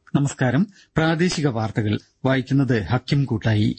നമസ്കാരം പ്രാദേശിക വാർത്തകൾ വായിക്കുന്നത് ഹക്കിം കൂട്ടായി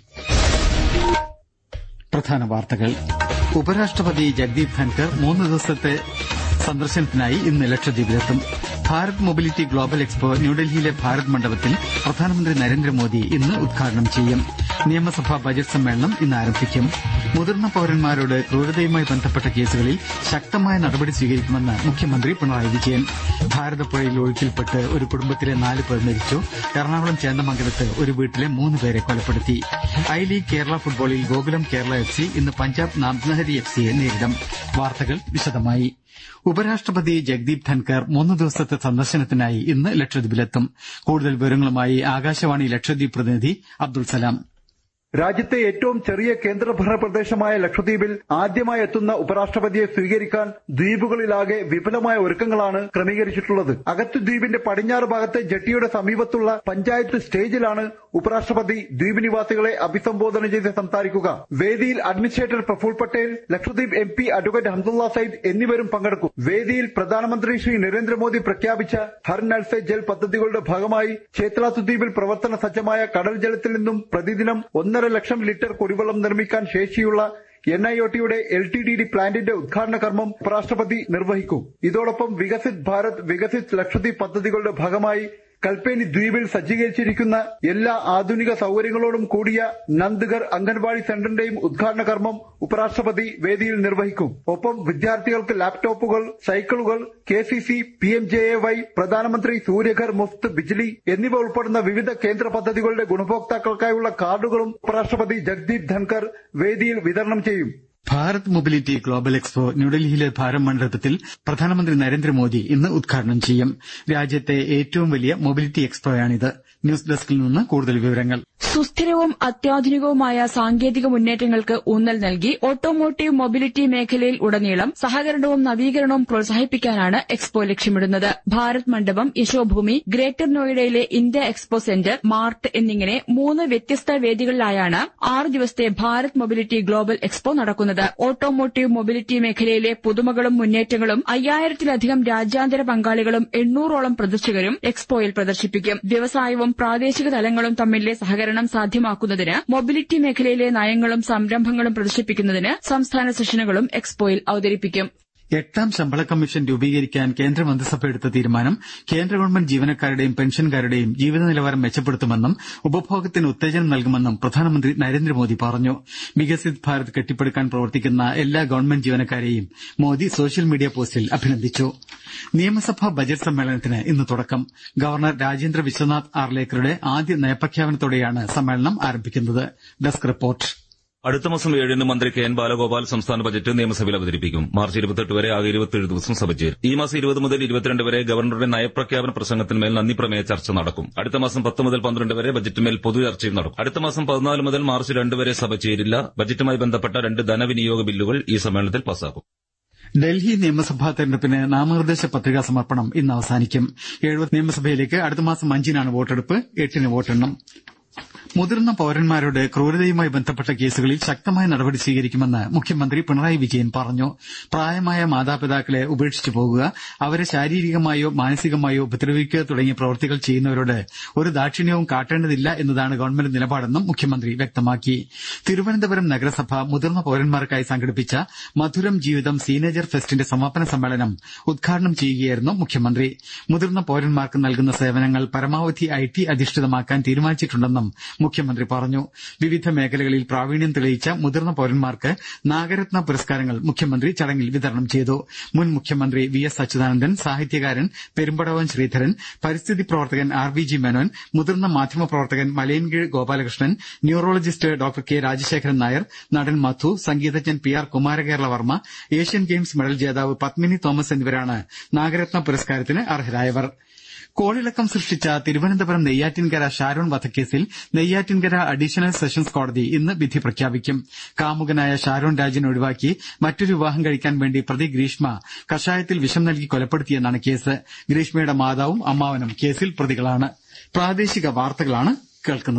പ്രധാന വാർത്തകൾ ഉപരാഷ്ട്രപതി ജഗ്ദീപ് ധൻകർ മൂന്ന് ദിവസത്തെ സന്ദർശനത്തിനായി ഇന്ന് ലക്ഷദ്വീപിലെത്തും ഭാരത് മൊബിലിറ്റി ഗ്ലോബൽ എക്സ്പോ ന്യൂഡൽഹിയിലെ ഭാരത് മണ്ഡപത്തിൽ പ്രധാനമന്ത്രി നരേന്ദ്രമോദി ഇന്ന് ഉദ്ഘാടനം ചെയ്യും നിയമസഭാ ബജറ്റ് സമ്മേളനം ഇന്ന് ആരംഭിക്കും മുതിർന്ന പൌരന്മാരോട് ക്രൂരതയുമായി ബന്ധപ്പെട്ട കേസുകളിൽ ശക്തമായ നടപടി സ്വീകരിക്കുമെന്ന് മുഖ്യമന്ത്രി പിണറായി വിജയൻ ഭാരതപ്പുഴയിൽ ഒഴുക്കിൽപ്പെട്ട് ഒരു കുടുംബത്തിലെ നാല് പേർ മരിച്ചു എറണാകുളം ചേന്ദമംഗലത്ത് ഒരു വീട്ടിലെ മൂന്ന് പേരെ കൊലപ്പെടുത്തി ഐ ലീഗ് കേരള ഫുട്ബോളിൽ ഗോകുലം കേരള എഫ് സി ഇന്ന് പഞ്ചാബ് നാംനഹരി എഫ് സിയെ നേരിടും വാർത്തകൾ വിശദമായി ഉപരാഷ്ട്രപതി ജഗ്ദീപ് ധൻകർ മൂന്ന് ദിവസത്തെ സന്ദർശനത്തിനായി ഇന്ന് ലക്ഷദ്വീപിലെത്തും കൂടുതൽ വിവരങ്ങളുമായി ആകാശവാണി ലക്ഷദ്വീപ് പ്രതിനിധി അബ്ദുൾ സലാം രാജ്യത്തെ ഏറ്റവും ചെറിയ കേന്ദ്രഭരണ പ്രദേശമായ ലക്ഷദ്വീപിൽ ആദ്യമായി എത്തുന്ന ഉപരാഷ്ട്രപതിയെ സ്വീകരിക്കാൻ ദ്വീപുകളിലാകെ വിപുലമായ ഒരുക്കങ്ങളാണ് ക്രമീകരിച്ചിട്ടുള്ളത് അകത്ത് ദ്വീപിന്റെ പടിഞ്ഞാറ് ഭാഗത്തെ ജട്ടിയുടെ സമീപത്തുള്ള പഞ്ചായത്ത് സ്റ്റേജിലാണ് ഉപരാഷ്ട്രപതി ദ്വീപ് നിവാസികളെ അഭിസംബോധന ചെയ്ത് സംസാരിക്കുക വേദിയിൽ administrator Praful Patel Lakshadweep M P advocate Hamdullah Sayeed എന്നിവരും പങ്കെടുക്കും വേദിയിൽ പ്രധാനമന്ത്രി ശ്രീ നരേന്ദ്രമോദി പ്രഖ്യാപിച്ച ഹർ നൽ സെ ജൽ പദ്ധതികളുടെ ഭാഗമായി ചേത്ലാത്ത് ദ്വീപിൽ പ്രവർത്തന സജ്ജമായ കടൽ ജലത്തിൽ നിന്നും പ്രതിദിനം ഒന്നര ലക്ഷം ലിറ്റർ കുടിവെള്ളം നിർമ്മിക്കാൻ ശേഷിയുള്ള എൻ ഐ ഒ ടിയുടെ എൽ ടി ഡി ഡി പ്ലാന്റിന്റെ ഉദ്ഘാടന കർമ്മം ഉപരാഷ്ട്രപതി നിർവഹിക്കും ഇതോടൊപ്പം വികസിത് ഭാരത് വികസിത് ലക്ഷദ്വീപ് പദ്ധതികളുടെ ഭാഗമായി കൽപ്പേനി ദ്വീപിൽ സജ്ജീകരിച്ചിരിക്കുന്ന എല്ലാ ആധുനിക സൌകര്യങ്ങളോടും കൂടിയ നന്ദ്ഗർ അംഗൻവാടി സെന്ററിന്റെയും ഉദ്ഘാടന കർമ്മം ഉപരാഷ്ട്രപതി വേദിയിൽ നിർവഹിക്കും ഒപ്പം വിദ്യാർത്ഥികൾക്ക് ലാപ്ടോപ്പുകൾ സൈക്കിളുകൾ K C C P M J A Y പ്രധാനമന്ത്രി സൂര്യഘർ മുഫ്ത് ബിജ്ലി എന്നിവ ഉൾപ്പെടുന്ന വിവിധ കേന്ദ്ര പദ്ധതികളുടെ ഗുണഭോക്താക്കൾക്കായുള്ള കാർഡുകളും ഉപരാഷ്ട്രപതി ജഗ്ദീപ് ധൻകർ വേദിയിൽ വിതരണം ചെയ്യും ഭാരത് മൊബിലിറ്റി ഗ്ലോബൽ എക്സ്പോ ന്യൂഡൽഹിയിലെ ഭാരത് മണ്ഡപത്തിൽ പ്രധാനമന്ത്രി നരേന്ദ്രമോദി ഇന്ന് ഉദ്ഘാടനം ചെയ്യും രാജ്യത്തെ ഏറ്റവും വലിയ മൊബിലിറ്റി എക്സ്പോയാണിത് ന്യൂസ് ഡെസ്കിൽ നിന്ന് കൂടുതൽ വിവരങ്ങൾ സുസ്ഥിരവും അത്യാധുനികവുമായ സാങ്കേതിക മുന്നേറ്റങ്ങൾക്ക് ഊന്നൽ നൽകി ഓട്ടോമോട്ടീവ് മൊബിലിറ്റി മേഖലയിൽ ഉടനീളം സഹകരണവും നവീകരണവും പ്രോത്സാഹിപ്പിക്കാനാണ് എക്സ്പോ ലക്ഷ്യമിടുന്നത് ഭാരത് മണ്ഡപം യശോഭൂമി ഗ്രേറ്റർ നോയിഡയിലെ ഇന്ത്യ എക്സ്പോ സെന്റർ മാർട്ട് എന്നിങ്ങനെ മൂന്ന് വ്യത്യസ്ത വേദികളിലായാണ് ആറ് ദിവസത്തെ ഭാരത് മൊബിലിറ്റി ഗ്ലോബൽ എക്സ്പോ നടക്കുന്നത് ഓട്ടോമോട്ടീവ് മൊബിലിറ്റി മേഖലയിലെ പുതുമകളും മുന്നേറ്റങ്ങളും അയ്യായിരത്തിലധികം രാജ്യാന്തര പങ്കാളികളും എണ്ണൂറോളം പ്രദർശകരും എക്സ്പോയിൽ പ്രദർശിപ്പിക്കും വ്യവസായവും പ്രാദേശിക തലങ്ങളും തമ്മിലെ സഹകരണം സാധ്യമാക്കുന്നതിന് മൊബിലിറ്റി മേഖലയിലെ നയങ്ങളും സംരംഭങ്ങളും പ്രദർശിപ്പിക്കുന്നതിന് സംസ്ഥാന സെഷനുകളും എക്സ്പോയിൽ അവതരിപ്പിക്കും എട്ടാം ശമ്പള കമ്മീഷൻ രൂപീകരിക്കാൻ കേന്ദ്ര മന്ത്രിസഭ എടുത്ത തീരുമാനം കേന്ദ്ര ഗവൺമെന്റ് ജീവനക്കാരുടെയും പെൻഷൻകാരുടെയും ജീവിത നിലവാരം മെച്ചപ്പെടുത്തുമെന്നും ഉപഭോഗത്തിന് ഉത്തേജനം നൽകുമെന്നും പ്രധാനമന്ത്രി നരേന്ദ്രമോദി പറഞ്ഞു വികസിത് ഭാരത് കെട്ടിപ്പടുക്കാൻ പ്രവർത്തിക്കുന്ന എല്ലാ ഗവൺമെന്റ് ജീവനക്കാരെയും മോദി സോഷ്യൽ മീഡിയ പോസ്റ്റിൽ അഭിനന്ദിച്ചു നിയമസഭാ ബജറ്റ് സമ്മേളനത്തിന് ഇന്ന് തുടക്കം ഗവർണർ രാജേന്ദ്ര വിശ്വനാഥ് ആർലേക്കറുടെ ആദ്യ നയപ്രഖ്യാപനത്തോടെയാണ് സമ്മേളനം ആരംഭിക്കുന്നത് ഡെസ്ക് റിപ്പോർട്ട് അടുത്ത മാസം ഏഴിന് മന്ത്രി കെ എൻ ബാലഗോപാൽ സംസ്ഥാന ബജറ്റ് നിയമസഭയിൽ അവതരിപ്പിക്കും മാർച്ച് ഇരുപത്തെട്ട് വരെ ആകെ ഇരുപത്തിയേഴ് ദിവസം സഭ ചേരും ഈ മാസം ഇരുപത് മുതൽ ഇരുപത്തിരണ്ട് വരെ ഗവർണറുടെ നയപ്രഖ്യാപന പ്രസംഗത്തിന്മേൽ നന്ദി പ്രമേയ ചർച്ച നടക്കും അടുത്ത മാസം പത്ത് മുതൽ പന്ത്രണ്ട് വരെ ബജറ്റിന്മേൽ പൊതുചർച്ചയും നടക്കും അടുത്ത മാസം പതിനാല് മുതൽ മാർച്ച് രണ്ട് വരെ സഭ ചേരില്ല ബജറ്റുമായി ബന്ധപ്പെട്ട രണ്ട് ധനവിനിയോഗ ബില്ലുകൾ ഈ സമ്മേളനത്തിൽ പാസാക്കും ഡൽഹി നിയമസഭാ തെരഞ്ഞെടുപ്പിന് നാമനിർദ്ദേശ പത്രികാ സമർപ്പണം ഇന്ന് അവസാനിക്കും എഴുപത് നിയമസഭയിലേക്ക് അടുത്ത മാസം അഞ്ചിനാണ് വോട്ടെടുപ്പ് എട്ടിന് വോട്ടെണ്ണം മുതിർന്ന പൌരന്മാരോട് ക്രൂരതയുമായി ബന്ധപ്പെട്ട കേസുകളിൽ ശക്തമായ നടപടി സ്വീകരിക്കുമെന്ന് മുഖ്യമന്ത്രി പിണറായി വിജയൻ പറഞ്ഞു പ്രായമായ മാതാപിതാക്കളെ ഉപേക്ഷിച്ചു പോകുക അവരെ ശാരീരികമായോ മാനസികമായോ ഉപദ്രവിക്കുക തുടങ്ങിയ പ്രവൃത്തികൾ ചെയ്യുന്നവരോട് ഒരു ദാക്ഷിണ്യവും കാട്ടേണ്ടതില്ല എന്നതാണ് ഗവൺമെന്റ് നിലപാടെന്നും മുഖ്യമന്ത്രി വ്യക്തമാക്കി തിരുവനന്തപുരം നഗരസഭ മുതിർന്ന പൌരന്മാർക്കായി സംഘടിപ്പിച്ച മധുരം ജീവിതം സീനേജർ ഫെസ്റ്റിന്റെ സമാപന സമ്മേളനം ഉദ്ഘാടനം ചെയ്യുകയായിരുന്നു മുഖ്യമന്ത്രി മുതിർന്ന പൌരന്മാർക്ക് നൽകുന്ന സേവനങ്ങൾ പരമാവധി ഐ ടി അധിഷ്ഠിതമാക്കാൻ തീരുമാനിച്ചിട്ടുണ്ടെന്നും മുഖ്യമന്ത്രി പറഞ്ഞു വിവിധ മേഖലകളിൽ പ്രാവീണ്യം തെളിയിച്ച മുതിർന്ന പൌരന്മാർക്ക് നാഗരത്ന പുരസ്കാരങ്ങൾ മുഖ്യമന്ത്രി ചടങ്ങിൽ വിതരണം ചെയ്തു മുൻ മുഖ്യമന്ത്രി വി എസ് അച്യുതാനന്ദൻ സാഹിത്യകാരൻ പെരുമ്പടവൻ ശ്രീധരൻ പരിസ്ഥിതി പ്രവർത്തകൻ ആർ വി ജി മേനോൻ മുതിർന്ന മാധ്യമപ്രവർത്തകൻ Malayinkeezh Gopalakrishnan neurologist doctor K Rajasekharan Nair നടൻ മധു സംഗീതജ്ഞൻ P R Kumarakerala Varma Asian games medal ജേതാവ് പത്മിനി തോമസ് എന്നിവരാണ് നാഗരത്ന പുരസ്കാരത്തിന് അർഹരായവർ കോളിളക്കം സൃഷ്ടിച്ച തിരുവനന്തപുരം നെയ്യാറ്റിൻകര ഷാരോൺ വധക്കേസിൽ നെയ്യാറ്റിൻകര അഡീഷണൽ സെഷൻസ് കോടതി ഇന്ന് വിധി പ്രഖ്യാപിക്കും കാമുകനായ ഷാരോൺ രാജിനെ ഒഴിവാക്കി മറ്റൊരു വിവാഹം കഴിക്കാൻ വേണ്ടി പ്രതി ഗ്രീഷ്മ കഷായത്തിൽ വിഷം നൽകി കൊലപ്പെടുത്തിയെന്നാണ് കേസ് ഗ്രീഷ്മയുടെ മാതാവും അമ്മാവനും കേസിൽ പ്രതികളാണ് പ്രാദേശിക വാർത്തകളാണ് കേൾക്കുന്നത്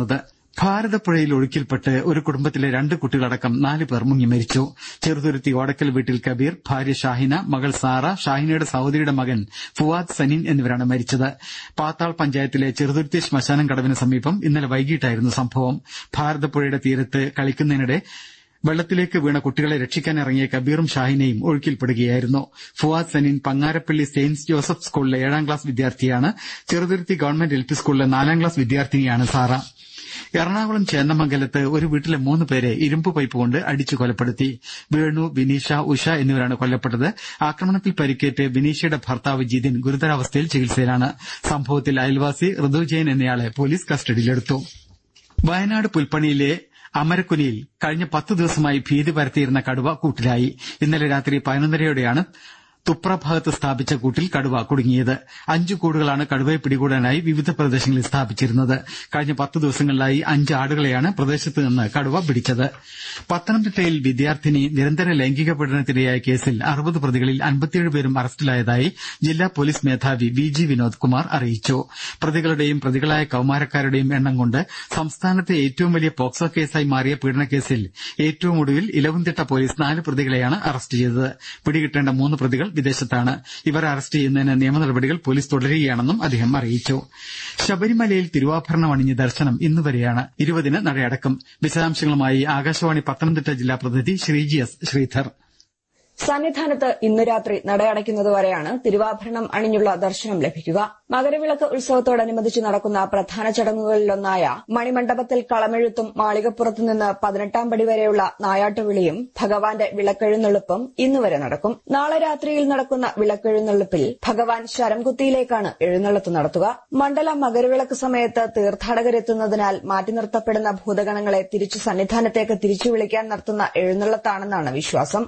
ഭാരതപ്പുഴയിൽ ഒഴുക്കിൽപ്പെട്ട് ഒരു കുടുംബത്തിലെ രണ്ട് കുട്ടികളടക്കം നാല് പേർ മുങ്ങി മരിച്ചു ചെറുതുരുത്തി ഓടക്കൽ വീട്ടിൽ കബീർ ഭാര്യ ഷാഹിന മകൾ സാറ ഷാഹിനയുടെ സഹോദരിയുടെ മകൻ ഫുവാദ് സനീൻ എന്നിവരാണ് മരിച്ചത് പാത്താൾ പഞ്ചായത്തിലെ ചെറുതുരുത്തി ശ്മശാനം കടവിന് സമീപം ഇന്നലെ വൈകിട്ടായിരുന്നു സംഭവം ഭാരതപ്പുഴയുടെ തീരത്ത് കളിക്കുന്നതിനിടെ വെള്ളത്തിലേക്ക് വീണ കുട്ടികളെ രക്ഷിക്കാനിറങ്ങിയ കബീറും ഷാഹിനയും ഒഴുക്കിൽപ്പെടുകയായിരുന്നു ഫുവാദ് സനീൻ പങ്ങാരപ്പള്ളി സെയിന്റ് ജോസഫ് സ്കൂളിലെ ഏഴാം ക്ലാസ് വിദ്യാർത്ഥിയാണ് ചെറുതുരുത്തി ഗവൺമെന്റ് എൽ പി സ്കൂളിലെ നാലാം ക്ലാസ് വിദ്യാർത്ഥിനിയാണ് സാറ എറണാകുളം ചേന്നമംഗലത്ത് ഒരു വീട്ടിലെ മൂന്ന് പേരെ ഇരുമ്പ് പൈപ്പ് കൊണ്ട് അടിച്ചു കൊലപ്പെടുത്തി വേണു ബിനീഷ ഉഷ എന്നിവരാണ് കൊല്ലപ്പെട്ടത് ആക്രമണത്തിൽ പരിക്കേറ്റ് ബിനീഷയുടെ ഭർത്താവ് ജിതിൻ ഗുരുതരാവസ്ഥയിൽ ചികിത്സയിലാണ് സംഭവത്തിൽ അയൽവാസി ഋതു ജയൻ എന്നയാളെ പോലീസ് കസ്റ്റഡിയിലെടുത്തു വയനാട് പുൽപ്പണിയിലെ അമരക്കുനിയിൽ കഴിഞ്ഞ പത്ത് ദിവസമായി ഭീതി പരത്തിയിരുന്ന കടുവ കൂട്ടിലായി ഇന്നലെ രാത്രി പതിനൊന്നരയോടെയാണ് തുപ്ര ഭാഗത്ത് സ്ഥാപിച്ച കൂട്ടിൽ കടുവ കുടുങ്ങിയത് അഞ്ചു കൂടുകളാണ് കടുവയെ പിടികൂടാനായി വിവിധ പ്രദേശങ്ങളിൽ സ്ഥാപിച്ചിരുന്നത് കഴിഞ്ഞ പത്ത് ദിവസങ്ങളിലായി അഞ്ച് ആടുകളെയാണ് പ്രദേശത്ത് നിന്ന് കടുവ പിടിച്ചത് പത്തനംതിട്ടയിൽ വിദ്യാർത്ഥിനി നിരന്തര ലൈംഗിക പീഡനത്തിനിരയായ കേസിൽ അറുപത് പ്രതികളിൽ അൻപത്തിയേഴ് പേരും അറസ്റ്റിലായതായി ജില്ലാ പോലീസ് മേധാവി വി ജി വിനോദ് കുമാർ അറിയിച്ചു പ്രതികളുടെയും പ്രതികളായ കൌമാരക്കാരുടെയും എണ്ണം കൊണ്ട് സംസ്ഥാനത്തെ ഏറ്റവും വലിയ പോക്സോ കേസായി മാറിയ പീഡനക്കേസിൽ ഏറ്റവും ഒടുവിൽ ഇലവുംതിട്ട പോലീസ് നാല് പ്രതികളെയാണ് അറസ്റ്റ് ചെയ്തത് പിടികിട്ടേണ്ട മൂന്ന് പ്രതികൾ വിദേശത്താണ് ഇവരെ അറസ്റ്റ് ചെയ്യുന്നതിന് നിയമ നടപടികൾ പോലീസ് തുടരുകയാണെന്നും അദ്ദേഹം അറിയിച്ചു ശബരിമലയിൽ തിരുവാഭരണം അണിഞ്ഞ് ദർശനം ഇന്നുവരെയാണ് ഇരുപതിന് നടയടക്കും വിശദാംശങ്ങളുമായി ആകാശവാണി പത്തനംതിട്ട ജില്ലാ പ്രതിനിധി ശ്രീജി എസ് ശ്രീധർ സന്നിധാനത്ത് ഇന്ന് രാത്രി നടയടയ്ക്കുന്നതുവരെയാണ് തിരുവാഭരണം അണിഞ്ഞുള്ള ദർശനം ലഭിക്കുക മകരവിളക്ക് ഉത്സവത്തോടനുബന്ധിച്ച് നടക്കുന്ന പ്രധാന ചടങ്ങുകളിലൊന്നായ മണിമണ്ഡപത്തിൽ കളമെഴുത്തും മാളികപ്പുറത്തു നിന്ന് പതിനെട്ടാം പടി വരെയുള്ള നായാട്ടുവിളിയും ഭഗവാന്റെ വിളക്കെഴുന്നള്ളിപ്പും ഇന്നുവരെ നടക്കും നാളെ രാത്രിയിൽ നടക്കുന്ന വിളക്കെഴുന്നള്ളിപ്പിൽ ഭഗവാൻ ശരംകുത്തിയിലേക്കാണ് എഴുന്നള്ളത്ത് നടത്തുക മണ്ഡല മകരവിളക്ക് സമയത്ത് തീർത്ഥാടകരെത്തുന്നതിനാൽ മാറ്റി നിർത്തപ്പെടുന്ന ഭൂതഗണങ്ങളെ തിരിച്ചു സന്നിധാനത്തേക്ക് തിരിച്ചു വിളിക്കാൻ നടത്തുന്ന എഴുന്നള്ളത്താണെന്നാണ് വിശ്വാസം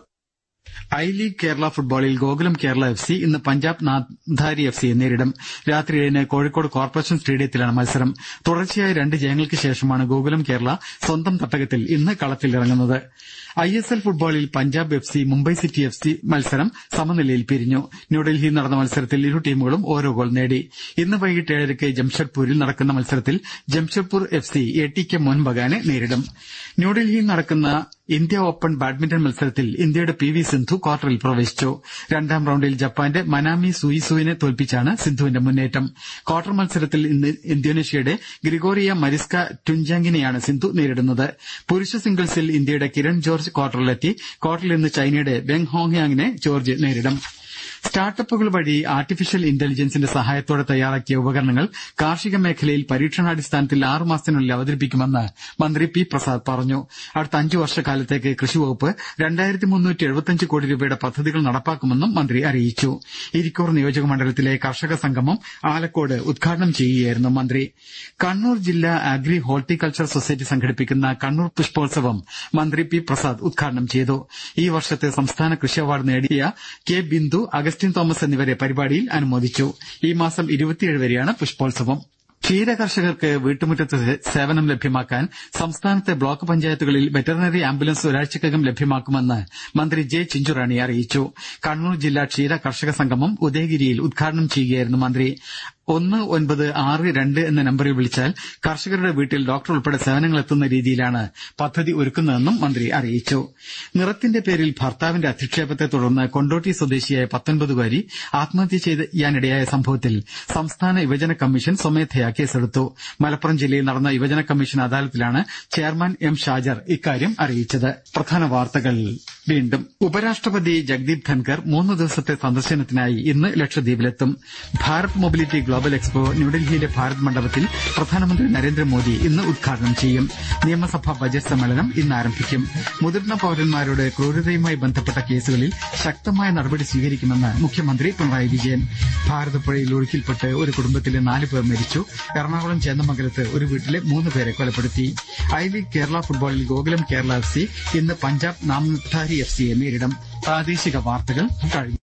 ഐ ലീഗ് കേരള ഫുട്ബോളിൽ ഗോകുലം കേരള എഫ് സി ഇന്ന് പഞ്ചാബ് നാംധാരി എഫ് സിയെ നേരിടും രാത്രി ഏഴിന് കോഴിക്കോട് കോർപ്പറേഷൻ സ്റ്റേഡിയത്തിലാണ് മത്സരം തുടർച്ചയായ രണ്ട് ജയങ്ങൾക്ക് ശേഷമാണ് ഗോകുലം കേരള സ്വന്തം തട്ടകത്തിൽ ഇന്ന് കളത്തിലിറങ്ങുന്നത് ഐ എസ് എൽ ഫുട്ബോളിൽ Punjab F C Mumbai city F C മത്സരം സമനിലയിൽ പിരിഞ്ഞു ന്യൂഡൽഹിയിൽ നടന്ന മത്സരത്തിൽ ഇരു ടീമുകളും ഓരോ ഗോൾ നേടി ഇന്ന് വൈകിട്ട് ഏഴരയ്ക്ക് ജംഷഡ്പൂരിൽ നടക്കുന്ന മത്സരത്തിൽ Jamshedpur F C A T K മോഹൻബഗാനെ നേരിടും ന്യൂഡൽഹിയിൽ നടക്കുന്ന ഇന്ത്യ ഓപ്പൺ ബാഡ്മിന്റൺ മത്സരത്തിൽ ഇന്ത്യയുടെ പി വി സിന്ധു ക്വാർട്ടറിൽ പ്രവേശിച്ചു രണ്ടാം റൌണ്ടിൽ ജപ്പാന്റെ മനാമി സുയിസുവിനെ തോൽപ്പിച്ചാണ് സിന്ധുവിന്റെ മുന്നേറ്റം ക്വാർട്ടർ മത്സരത്തിൽ ഇന്ന് ഇന്തോനേഷ്യയുടെ ഗ്രിഗോറിയ മരിസ്ക ടുൻജാങ്ങിനെയാണ് സിന്ധു നേരിടുന്നത് പുരുഷ സിംഗിൾസിൽ ഇന്ത്യയുടെ കിരൺ ജോർജ് ക്വാർട്ടറിലെത്തി ക്വാർട്ടറിൽ ഇന്ന് ചൈനയുടെ വെങ് ഹോങ്യാങ്ങിനെ ജോർജ് നേരിടും സ്റ്റാർട്ടപ്പുകൾ വഴി ആർട്ടിഫിഷ്യൽ ഇന്റലിജൻസിന്റെ സഹായത്തോടെ തയ്യാറാക്കിയ ഉപകരണങ്ങൾ കാർഷിക മേഖലയിൽ പരീക്ഷണാടിസ്ഥാനത്തിൽ ആറു മാസത്തിനുള്ളിൽ അവതരിപ്പിക്കുമെന്ന് മന്ത്രി പി പ്രസാദ് പറഞ്ഞു അടുത്ത അഞ്ചു വർഷക്കാലത്തേക്ക് കൃഷിവകുപ്പ് രണ്ടായിരത്തി മുന്നൂറ്റി എഴുപത്തിയഞ്ച് കോടി രൂപയുടെ പദ്ധതികൾ നടപ്പാക്കുമെന്നും മന്ത്രി അറിയിച്ചു ഇരിക്കൂർ നിയോജക മണ്ഡലത്തിലെ കർഷക സംഗമം ആലക്കോട് ഉദ്ഘാടനം ചെയ്യുകയായിരുന്നു മന്ത്രി കണ്ണൂർ ജില്ലാ അഗ്രി ഹോർട്ടിക്കൾച്ചർ സൊസൈറ്റി സംഘടിപ്പിക്കുന്ന കണ്ണൂർ പുഷ്പോത്സവം മന്ത്രി പി പ്രസാദ് ഉദ്ഘാടനം ചെയ്തു ഈ വർഷത്തെ സംസ്ഥാന കൃഷി അവാർഡ് നേടിയ കെ ബിന്ദു അഗസ്റ്റിൻ തോമസ് എന്നിവരെ പരിപാടിയിൽ അനുമോദിച്ചു ഈ മാസം ഇരുപത്തിയേഴ് വരെയാണ് പുഷ്പോത്സവം ക്ഷീര കർഷകർക്ക് വീട്ടുമുറ്റത്ത് സേവനം ലഭ്യമാക്കാൻ സംസ്ഥാനത്തെ ബ്ലോക്ക് പഞ്ചായത്തുകളിൽ വെറ്ററിനറി ആംബുലൻസ് ഒരാഴ്ചക്കകം ലഭ്യമാക്കുമെന്ന് മന്ത്രി ജെ ചിഞ്ചുറാണി അറിയിച്ചു കണ്ണൂർ ജില്ലാ ക്ഷീര കർഷക സംഗമം ഉദയഗിരിയിൽ ഉദ്ഘാടനം ചെയ്യുകയായിരുന്നു മന്ത്രി ഒന്ന് ഒൻപത് ആറ് രണ്ട് എന്ന നമ്പറിൽ വിളിച്ചാൽ കർഷകരുടെ വീട്ടിൽ ഡോക്ടർ ഉൾപ്പെടെ സേവനങ്ങൾ എത്തുന്ന രീതിയിലാണ് പദ്ധതി ഒരുക്കുന്നതെന്നും മന്ത്രി അറിയിച്ചു നിറത്തിന്റെ പേരിൽ ഭർത്താവിന്റെ അധിക്ഷേപത്തെ തുടർന്ന് കൊണ്ടോട്ടി സ്വദേശിയായ പത്തൊൻപതുകാരി ആത്മഹത്യ ചെയ്യാനിടയായ സംഭവത്തിൽ സംസ്ഥാന യുവജന കമ്മീഷൻ സ്വമേധയാ കേസെടുത്തു മലപ്പുറം ജില്ലയിൽ നടന്ന യുവജന കമ്മീഷൻ അദാലത്തിലാണ് ചെയർമാൻ എം ഷാജർ ഇക്കാര്യം അറിയിച്ചത് പ്രധാന വാർത്തകൾ വീണ്ടും ഉപരാഷ്ട്രപതി ജഗ്ദീപ് ധൻകർ മൂന്ന് ദിവസത്തെ സന്ദർശനത്തിനായി ഇന്ന് ലക്ഷദ്വീപിലെത്തും ഭാരത് മൊബിലിറ്റി ഗ്ലോബൽ എക്സ്പോ ന്യൂഡൽഹിയിലെ ഭാരത് മണ്ഡപത്തിൽ പ്രധാനമന്ത്രി നരേന്ദ്രമോദി ഇന്ന് ഉദ്ഘാടനം ചെയ്യും നിയമസഭാ ബജറ്റ് സമ്മേളനം ഇന്ന് ആരംഭിക്കും മുതിർന്ന പൌരന്മാരുടെ ക്രൂരതയുമായി ബന്ധപ്പെട്ട കേസുകളിൽ ശക്തമായ നടപടി സ്വീകരിക്കുമെന്ന് മുഖ്യമന്ത്രി പിണറായി വിജയൻ ഭാരതപ്പുഴയിൽ ഒഴുക്കിൽപ്പെട്ട് ഒരു കുടുംബത്തിലെ നാല് പേർ മരിച്ചു എറണാകുളം ചേന്നമംഗലത്ത് ഒരു വീട്ടിലെ മൂന്ന് പേരെ കൊലപ്പെടുത്തി ഐ ലീഗ് കേരള ഫുട്ബോളിൽ ഗോകുലം കേരള എഫ് സി ഇന്ന് പഞ്ചാബ് നാംധാരി എഫ് സിയെ നേരിടും പ്രാദേശിക വാർത്തകൾ കഴിഞ്ഞു